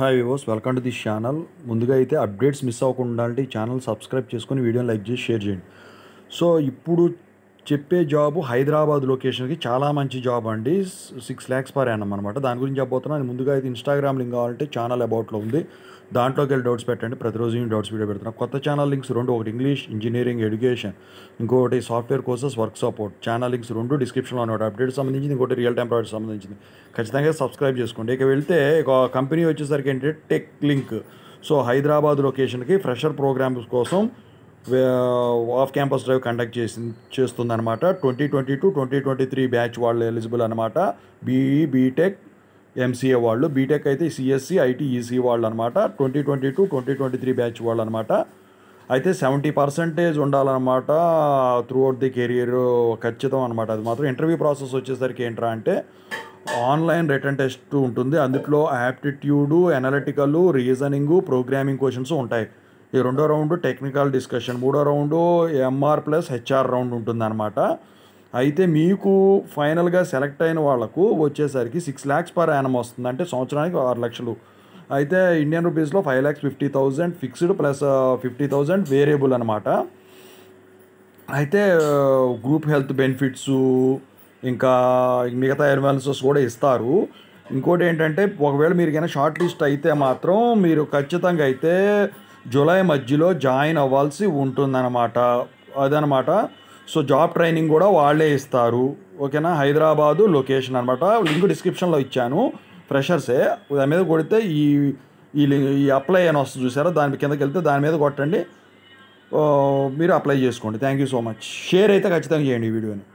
hi వివోస్ welcome to this channel ముందుగా అయితే అప్డేట్స్ మిస్ అవ్వకుండా అంటే ఈ ఛానల్ సబ్స్క్రైబ్ చేసుకొని వీడియోని లైక్ చేసి షేర్ చేయండి సో ఇప్పుడు చెప్పే జాబ్ హైదరాబాద్ లొకేషన్కి చాలా మంచి జాబ్ అండి సిక్స్ ల్యాక్స్ పర్ యానం అనమాట దాని గురించి చెప్పబోతున్నాను ముందుగా అయితే ఇన్స్టాగ్రామ్ లింక్ కావాలంటే ఛానల్ అబౌట్లో ఉంది దాంట్లోకి వెళ్ళి డౌట్స్ పెట్టండి ప్రతిరోజు నేను డౌట్స్ వీడియో పెడుతున్నాను కొత్త ఛానల్ లింక్స్ రెండు ఒకటి ఇంగ్లీష్ ఇంజనీరింగ్ ఎడ్యుకేషన్ ఇంకొకటి software courses work support channel links రెండు డిస్క్రిప్షన్లో ఉన్నాయి అప్డేట్ సంబంధించింది ఇంకోటి రియల్ టైం ప్రాజెక్ట్ సంబంధించింది ఖచ్చితంగా సబ్స్క్రైబ్ చేసుకోండి ఇక వెళ్తే ఒక కంపెనీ వచ్చేసరికి ఏంటంటే టెక్ లింక్ సో హైదరాబాద్ లొకేషన్కి ఫ్రెషర్ ప్రోగ్రామ్స్ కోసం ఆఫ్ క్యాంపస్ డ్రైవ్ కండక్ట్ చేసి చేస్తుందన్నమాట twenty twenty two twenty twenty three batch వాళ్ళు ఎలిజిబుల్ అనమాట బీఈ బీటెక్ ఎంసీఏ వాళ్ళు బీటెక్ అయితే సిఎస్సి ఐటీ ఈసీ వాళ్ళు అనమాట twenty twenty two twenty twenty three batch వాళ్ళు అనమాట అయితే సెవెంటీ పర్సెంటేజ్ ఉండాలన్నమాట త్రూ అవుట్ ది కెరియర్ ఖచ్చితం అనమాట అది మాత్రం ఇంటర్వ్యూ ప్రాసెస్ వచ్చేసరికి ఏంట్రా అంటే ఆన్లైన్ రిటర్న్ టెస్ట్ ఉంటుంది అందులో aptitude analytical reasoning programming questions ఉంటాయి ఈ రెండో రౌండ్ టెక్నికల్ డిస్కషన్ మూడో round MR plus HR round ఉంటుందన్నమాట అయితే మీకు ఫైనల్గా సెలెక్ట్ అయిన వాళ్ళకు వచ్చేసరికి సిక్స్ ల్యాక్స్ పర్ యానం వస్తుంది అంటే సంవత్సరానికి ఆరు లక్షలు అయితే ఇండియన్ రూపీస్లో five lakhs fifty thousand fixed plus fifty thousand variable అనమాట అయితే గ్రూప్ హెల్త్ బెనిఫిట్స్ ఇంకా మిగతా ఎలివెన్సెస్ కూడా ఇస్తారు ఇంకోటి ఏంటంటే ఒకవేళ మీరు కనుక షార్ట్ లిస్ట్ అయితే మాత్రం మీరు ఖచ్చితంగా అయితే జూలై మధ్యలో జాయిన్ అవ్వాల్సి ఉంటుందన్నమాట అదనమాట సో జాబ్ ట్రైనింగ్ కూడా వాళ్ళే ఇస్తారు ఓకేనా హైదరాబాదు లొకేషన్ అనమాట లింక్ డిస్క్రిప్షన్లో ఇచ్చాను ఫ్రెషర్సే దాని మీద కొడితే ఈ ఈ లి- ఈ అప్లై అని వస్తుంది చూసారా దాని కిందకి వెళ్తే దాని మీద కొట్టండి ఓ, మీరు అప్లై చేసుకోండి thank you so much share అయితే ఖచ్చితంగా చేయండి ఈ వీడియోని